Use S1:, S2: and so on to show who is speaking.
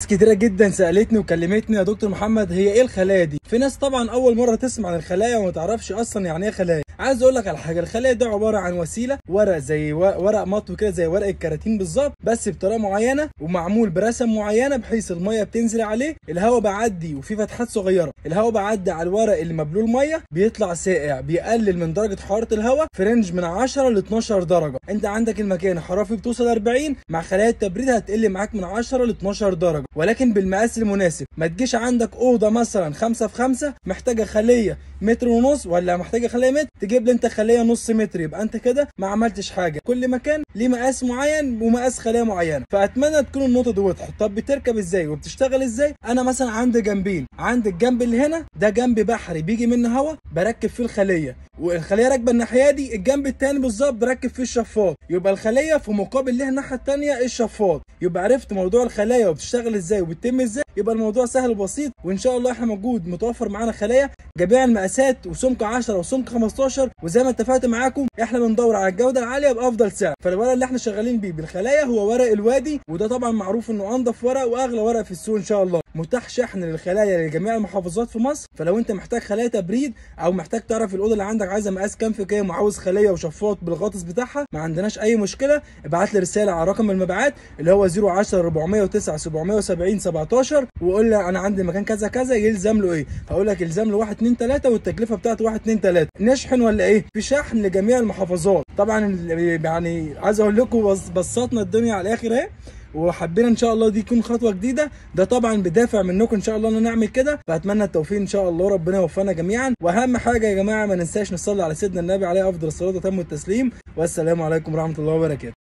S1: كتيره جدا سالتني وكلمتني يا دكتور محمد هي ايه الخلايا دي في ناس طبعا اول مره تسمع عن الخلايا وما تعرفش اصلا يعني ايه خلايا عايز اقول لك على حاجه الخلايا ده عباره عن وسيله ورق زي و- ورق مطوي كده زي ورق الكراتين بالظبط بس بطريقه معينه ومعمول برسم معينه بحيث الميه بتنزل عليه الهواء بعدي وفي فتحات صغيره الهواء بعدي على الورق اللي مبلول ميه بيطلع ساقع بيقلل من درجه حراره الهواء في رينج من 10 ل 12 درجه انت عندك المكان حراره فيه بتوصل 40 مع خلايا التبريد هتقل معاك من 10 ل 12 درجه ولكن بالمقاس المناسب ما تجيش عندك اوضه مثلا 5 في 5 محتاجه خليه متر ونص ولا محتاجه خليه متر تجيب لي انت خليه نص متر يبقى انت كده ما عملتش حاجه كل مكان ليه مقاس معين ومقاس خليه معينه فاتمنى تكون النقطه دي واضحه طب بتركب ازاي وبتشتغل ازاي انا مثلا عندي جنبين عندي الجنب اللي هنا ده جنب بحري بيجي منه هواء بركب فيه الخليه والخليه راكبه الناحيه دي الجنب التاني بالظبط بركب فيه الشفاط يبقى الخليه في مقابل ليها الناحيه التانيه الشفاط يبقى عرفت موضوع الخلايا وبتشتغل ازاي وبتتم ازاي يبقى الموضوع سهل وبسيط وان شاء الله احنا موجود متوفر معانا خلايا جميع المقاسات وسمك 10 وسمك 15 وزي ما اتفقت معاكم احنا بندور على الجوده العاليه بافضل سعر فالورق اللي احنا شغالين بيه بالخلايا هو ورق الوادي وده طبعا معروف انه انضف ورق واغلى ورق في السوق ان شاء الله متاح شحن للخلايا لجميع المحافظات في مصر فلو انت محتاج خلايا تبريد او محتاج تعرف الاوضه اللي عندك عايزه مقاس كام في كام وعاوز خليه وشفاط بالغطس بتاعها ما عندناش اي مشكله ابعت لي رساله على رقم المبيعات اللي هو 010 409 770 17 وقول لي انا عندي مكان كذا كذا يلزم له ايه هقول لك يلزم له 1 2 3 والتكلفه بتاعته 1 2 3 نشحن ولا ايه في شحن لجميع المحافظات طبعا ال- يعني عايز اقول لكم بس بسطنا الدنيا على الاخر اهي وحبينا ان شاء الله دي تكون خطوه جديده ده طبعا بدافع منكم ان شاء الله ان نعمل كده فاتمنى التوفيق ان شاء الله ربنا يوفقنا جميعا واهم حاجه يا جماعه ما ننساش نصلي على سيدنا النبي عليه افضل الصلاه وتم التسليم والسلام عليكم ورحمه الله وبركاته